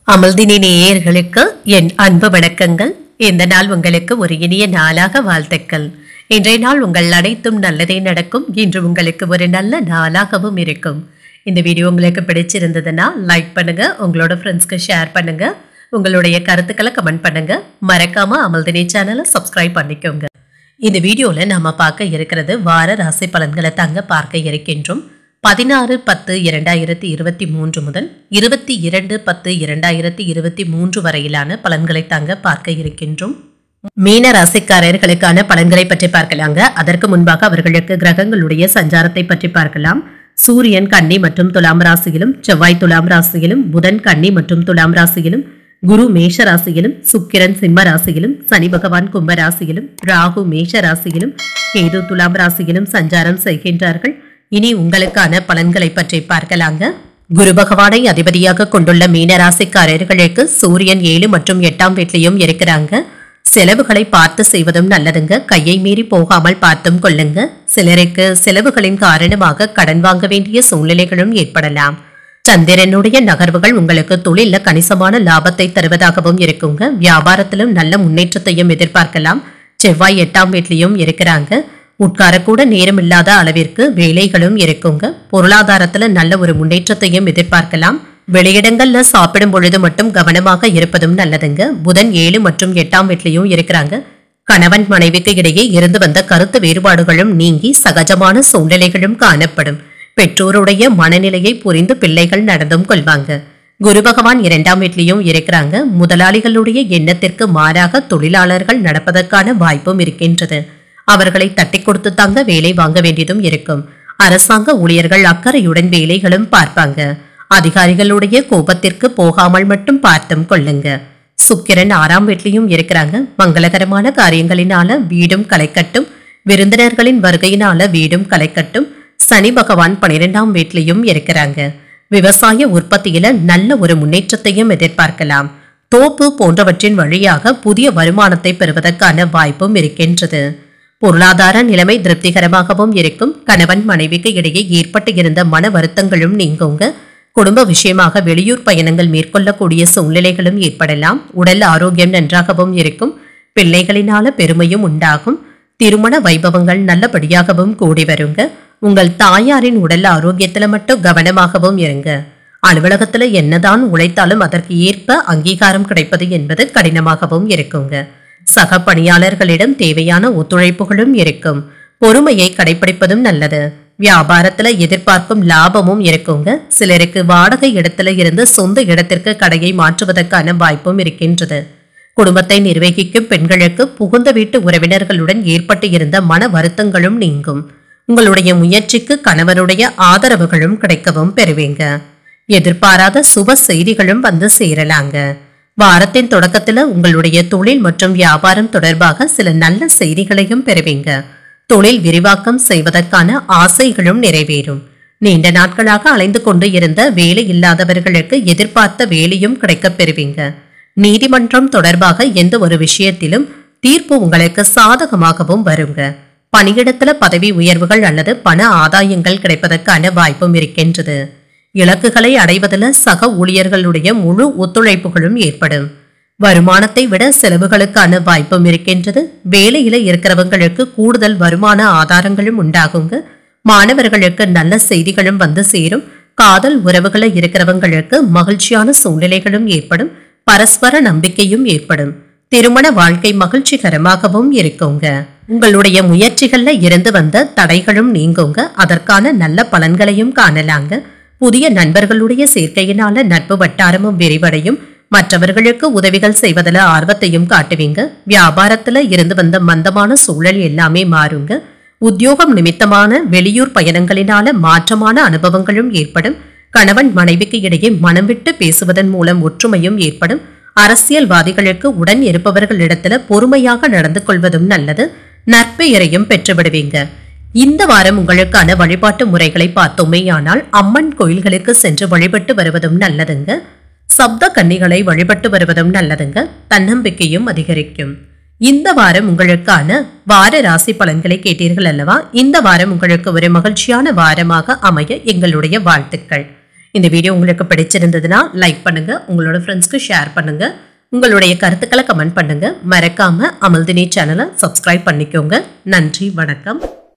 அமல்தினி நேயர்களுக்கு என் அன்பு வணக்கங்கள் இந்த நாள் உங்களுக்கு ஒரு இனிய நாளாக வாழ்த்துக்கள் இன்றைய நாள் உங்கள் அனைத்தும் நல்லதே நடக்கும் இன்று உங்களுக்கு ஒரு நல்ல நாளாகவும் இருக்கும் இந்த வீடியோ உங்களுக்கு பிடிச்சிருந்ததுன்னா லைக் பண்ணுங்க உங்களோட ஃப்ரெண்ட்ஸ்க்கு ஷேர் பண்ணுங்க உங்களுடைய கருத்துக்களை கமெண்ட் பண்ணுங்க மறக்காம அமல்தினி சேனலை சப்ஸ்கிரைப் பண்ணிக்கோங்க இந்த வீடியோல நாம பார்க்க இருக்கிறது வார ராசி பலன்களை தாங்க பார்க்க இருக்கின்றோம் பதினாறு பத்து இரண்டாயிரத்தி இருபத்தி மூன்று முதல் இருபத்தி இரண்டு பத்து இரண்டாயிரத்தி இருபத்தி மூன்று வரையிலான பலன்களை தாங்க பார்க்க இருக்கின்றோம் மீன ராசிக்காரர்களுக்கான பலன்களை பற்றி பார்க்கலாங்க அதற்கு முன்பாக அவர்களுக்கு கிரகங்களுடைய சஞ்சாரத்தை பற்றி பார்க்கலாம் சூரியன் கன்னி மற்றும் துலாம் ராசியிலும் செவ்வாய் துலாம் ராசியிலும் புதன் கன்னி மற்றும் துலாம் ராசியிலும் குரு மேஷ ராசியிலும் சுக்கிரன் சிம்ம ராசியிலும் சனி பகவான் கும்ப ராசியிலும் ராகு மேஷ ராசியிலும் கேது துலாம் ராசியிலும் சஞ்சாரம் செய்கின்றார்கள் இனி உங்களுக்கான பலன்களை பற்றி பார்க்கலாங்க குரு பகவானை அதிபதியாக கொண்டுள்ள மீன ராசிக்காரர்களுக்கு சூரியன் ஏழு மற்றும் எட்டாம் வீட்லையும் இருக்கிறாங்க செலவுகளை பார்த்து செய்வதும் நல்லதுங்க கையை மீறி போகாமல் பார்த்தும் கொள்ளுங்க சிலருக்கு செலவுகளின் காரணமாக கடன் வாங்க வேண்டிய சூழ்நிலைகளும் ஏற்படலாம் சந்திரனுடைய நகர்வுகள் உங்களுக்கு தொழில கணிசமான லாபத்தை தருவதாகவும் இருக்குங்க வியாபாரத்திலும் நல்ல முன்னேற்றத்தையும் எதிர்பார்க்கலாம் செவ்வாய் எட்டாம் வீட்லயும் இருக்கிறாங்க உட்காரக்கூட நேரம் இல்லாத அளவிற்கு வேலைகளும் இருக்குங்க பொருளாதாரத்துல நல்ல ஒரு முன்னேற்றத்தையும் எதிர்பார்க்கலாம் வெளியிடங்கள்ல சாப்பிடும் பொழுது மட்டும் கவனமாக இருப்பதும் நல்லதுங்க புதன் ஏழு மற்றும் எட்டாம் வீட்லயும் இருக்கிறாங்க கணவன் மனைவிக்கு இடையே இருந்து வந்த கருத்து வேறுபாடுகளும் நீங்கி சகஜமான சூழ்நிலைகளும் காணப்படும் பெற்றோருடைய மனநிலையை புரிந்து பிள்ளைகள் நடந்தும் கொள்வாங்க குரு பகவான் இரண்டாம் வீட்லயும் இருக்கிறாங்க முதலாளிகளுடைய எண்ணத்திற்கு மாறாக தொழிலாளர்கள் நடப்பதற்கான வாய்ப்பும் இருக்கின்றது அவர்களை தட்டி கொடுத்து தாங்க வேலை வாங்க வேண்டியதும் இருக்கும் அரசாங்க ஊழியர்கள் அக்கறையுடன் வேலைகளும் பார்ப்பாங்க அதிகாரிகளுடைய கோபத்திற்கு போகாமல் மட்டும் பார்த்தும் கொள்ளுங்க சுக்கிரன் ஆறாம் வீட்லயும் இருக்கிறாங்க மங்களகரமான காரியங்களினால வீடும் களைக்கட்டும் விருந்தினர்களின் வருகையினால வீடும் களைக்கட்டும் சனி பகவான் பனிரெண்டாம் வீட்லயும் இருக்கிறாங்க விவசாய உற்பத்தியில நல்ல ஒரு முன்னேற்றத்தையும் எதிர்பார்க்கலாம் தோப்பு போன்றவற்றின் வழியாக புதிய வருமானத்தை பெறுவதற்கான வாய்ப்பும் இருக்கின்றது பொருளாதார நிலைமை திருப்திகரமாகவும் இருக்கும் கணவன் மனைவிக்கு இடையே ஏற்பட்டு இருந்த மன வருத்தங்களும் நீங்குங்க குடும்ப விஷயமாக வெளியூர் பயணங்கள் மேற்கொள்ளக்கூடிய சூழ்நிலைகளும் ஏற்படலாம் உடல் ஆரோக்கியம் நன்றாகவும் இருக்கும் பிள்ளைகளினால பெருமையும் உண்டாகும் திருமண வைபவங்கள் நல்லபடியாகவும் கூடி வருங்க உங்கள் தாயாரின் உடல் ஆரோக்கியத்துல மட்டும் கவனமாகவும் இருங்க அலுவலகத்துல என்னதான் உழைத்தாலும் அதற்கு ஏற்ப அங்கீகாரம் கிடைப்பது என்பது கடினமாகவும் இருக்குங்க சக பணியாளர்களிடம் தேவையான ஒத்துழைப்புகளும் இருக்கும் பொறுமையை கடைபிடிப்பதும் நல்லது வியாபாரத்துல எதிர்பார்க்கும் லாபமும் இருக்குங்க சிலருக்கு வாடகை இடத்துல இருந்து சொந்த இடத்திற்கு கடையை மாற்றுவதற்கான வாய்ப்பும் இருக்கின்றது குடும்பத்தை நிர்வகிக்கும் பெண்களுக்கு புகுந்த வீட்டு உறவினர்களுடன் ஏற்பட்டு இருந்த மன வருத்தங்களும் நீங்கும் உங்களுடைய முயற்சிக்கு கணவருடைய ஆதரவுகளும் கிடைக்கவும் பெறுவீங்க எதிர்பாராத சுப செய்திகளும் வந்து சேரலாங்க வாரத்தின் தொடக்கத்துல உங்களுடைய தொழில் மற்றும் வியாபாரம் தொடர்பாக சில நல்ல செய்திகளையும் பெறுவீங்க தொழில் விரிவாக்கம் செய்வதற்கான ஆசைகளும் நிறைவேறும் நீண்ட நாட்களாக அலைந்து கொண்டு இருந்த வேலை இல்லாதவர்களுக்கு எதிர்பார்த்த வேலையும் கிடைக்கப் பெறுவீங்க நீதிமன்றம் தொடர்பாக எந்த ஒரு விஷயத்திலும் தீர்ப்பு உங்களுக்கு சாதகமாகவும் வருங்க பணியிடத்துல பதவி உயர்வுகள் அல்லது பண ஆதாயங்கள் கிடைப்பதற்கான வாய்ப்பும் இருக்கின்றது இலக்குகளை அடைவதில் சக ஊழியர்களுடைய முழு ஒத்துழைப்புகளும் ஏற்படும் வருமானத்தை விட செலவுகளுக்கான வாய்ப்பும் இருக்கின்றது வேலையில இருக்கிறவங்களுக்கு கூடுதல் வருமான ஆதாரங்களும் உண்டாகுங்க மாணவர்களுக்கு நல்ல செய்திகளும் வந்து சேரும் காதல் உறவுகளை இருக்கிறவங்களுக்கு மகிழ்ச்சியான சூழ்நிலைகளும் ஏற்படும் பரஸ்பர நம்பிக்கையும் ஏற்படும் திருமண வாழ்க்கை மகிழ்ச்சிகரமாகவும் இருக்குங்க உங்களுடைய முயற்சிகள்ல இருந்து வந்த தடைகளும் நீங்குங்க அதற்கான நல்ல பலன்களையும் காணலாங்க புதிய நண்பர்களுடைய சேர்க்கையினால நட்பு வட்டாரமும் விரிவடையும் மற்றவர்களுக்கு உதவிகள் செய்வதில் ஆர்வத்தையும் காட்டுவீங்க வியாபாரத்துல இருந்து வந்த மந்தமான சூழல் எல்லாமே மாறுங்க உத்தியோகம் நிமித்தமான வெளியூர் பயணங்களினால மாற்றமான அனுபவங்களும் ஏற்படும் கணவன் மனைவிக்கு இடையே மனம் விட்டு பேசுவதன் மூலம் ஒற்றுமையும் ஏற்படும் அரசியல்வாதிகளுக்கு உடன் இருப்பவர்களிடத்துல பொறுமையாக நடந்து கொள்வதும் நல்லது நற்பெயரையும் பெற்றுவிடுவீங்க இந்த வாரம் உங்களுக்கான வழிபாட்டு முறைகளை பார்த்தோமேயானால் அம்மன் கோயில்களுக்கு சென்று வழிபட்டு வருவதும் நல்லதுங்க சப்த கன்னிகளை வழிபட்டு வருவதும் நல்லதுங்க தன்னம்பிக்கையும் அதிகரிக்கும் இந்த வாரம் உங்களுக்கான வார ராசி பலன்களை கேட்டீர்கள் அல்லவா இந்த வாரம் உங்களுக்கு ஒரு மகிழ்ச்சியான வாரமாக அமைய எங்களுடைய வாழ்த்துக்கள் இந்த வீடியோ உங்களுக்கு பிடிச்சிருந்ததுன்னா லைக் பண்ணுங்க உங்களோட ஃப்ரெண்ட்ஸ்க்கு ஷேர் பண்ணுங்க உங்களுடைய கருத்துக்களை கமெண்ட் பண்ணுங்க மறக்காம அமல்தினி சேனலை சப்ஸ்கிரைப் பண்ணிக்கோங்க நன்றி வணக்கம்